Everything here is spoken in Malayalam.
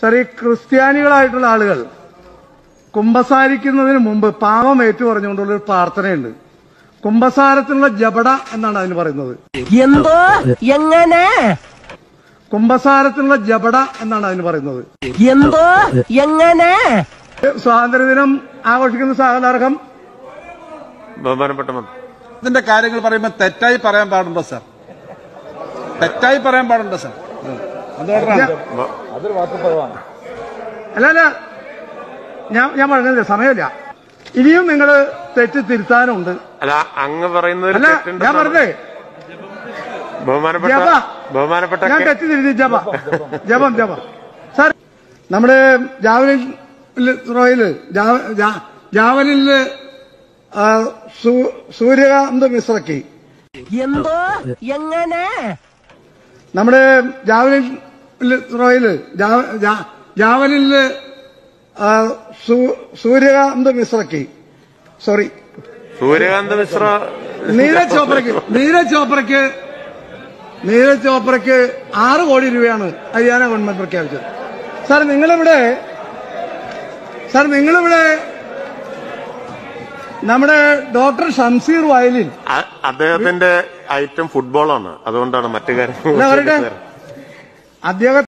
സാർ ഈ ക്രിസ്ത്യാനികളായിട്ടുള്ള ആളുകൾ കുംഭസാരിക്കുന്നതിന് മുമ്പ് പാവം ഏറ്റു പറഞ്ഞുകൊണ്ടുള്ള ഒരു പ്രാർത്ഥനയുണ്ട് കുംഭസാരത്തിനുള്ള ജപട എന്നാണ് അതിന് പറയുന്നത് എന്തോ എങ്ങനെ കുംഭസാരത്തിനുള്ള ജപട എന്നാണ് അതിന് പറയുന്നത് എന്തോ എങ്ങനെ സ്വാതന്ത്ര്യദിനം ആഘോഷിക്കുന്ന സാഹചര്യം ബഹുമാനപ്പെട്ട മന്ത്രി ഇതിന്റെ കാര്യങ്ങൾ പറയുമ്പോൾ തെറ്റായി പറയാൻ പാടുണ്ടോ സാർ തെറ്റായി പറയാൻ പാടുണ്ടോ സാർ അതുകൊണ്ടാണ് അല്ല അല്ല ഞാൻ ഞാൻ പറഞ്ഞില്ല സമയമില്ല ഇനിയും നിങ്ങൾ തെറ്റ് തിരുത്താനുണ്ട് അല്ല അങ്ങ് പറയുന്നതിൽ അല്ല തെറ്റുണ്ട് ഞാൻ പറഞ്ഞേ ബഹുമാനപ്പെട്ട ജപ. ബഹുമാനപ്പെട്ട ഞാൻ കെ- തെറ്റ് തിരുത്തി ജപ ജപം ജപം സാർ നമ്മുടെ ജാവലിൻ ത്രോയില് ജാവ- ജാ- ജാവലിനില് ആ, സൂ- സൂര്യകാന്ത് മിശ്രയ്ക്ക് എന്തോ എങ്ങനെ നമ്മുടെ ജാവലിൻ ത്രോയില് ജാ- ജാ- ജാവലിനില് ആ, സൂ- സൂര്യകാന്ത് മിശ്രയ്ക്ക് സോറി സൂര്യകാന്ത് മിശ്ര നീരജ് ചോപ്രയ്ക്ക് നീരജ് ചോപ്രയ്ക്ക് നീരജ് ചോപ്രയ്ക്ക് ആറ് കോടി രൂപയാണ് ഹരിയാന ഗവൺമെന്റ് പ്രഖ്യാപിച്ചത് സാർ നിങ്ങളിവിടെ സാർ നിങ്ങളിവിടെ നമ്മുടെ ഡോക്ടർ ഷംസീർ വയലിൻ അ- അദ്ദേഹത്തിന്റെ ഐറ്റം ഫുട്ബോളാണ് അതുകൊണ്ടാണ് മറ്റു അല്ല, പറയട്ടെ. കാര്യങ്ങൾ അദ്ദേഹം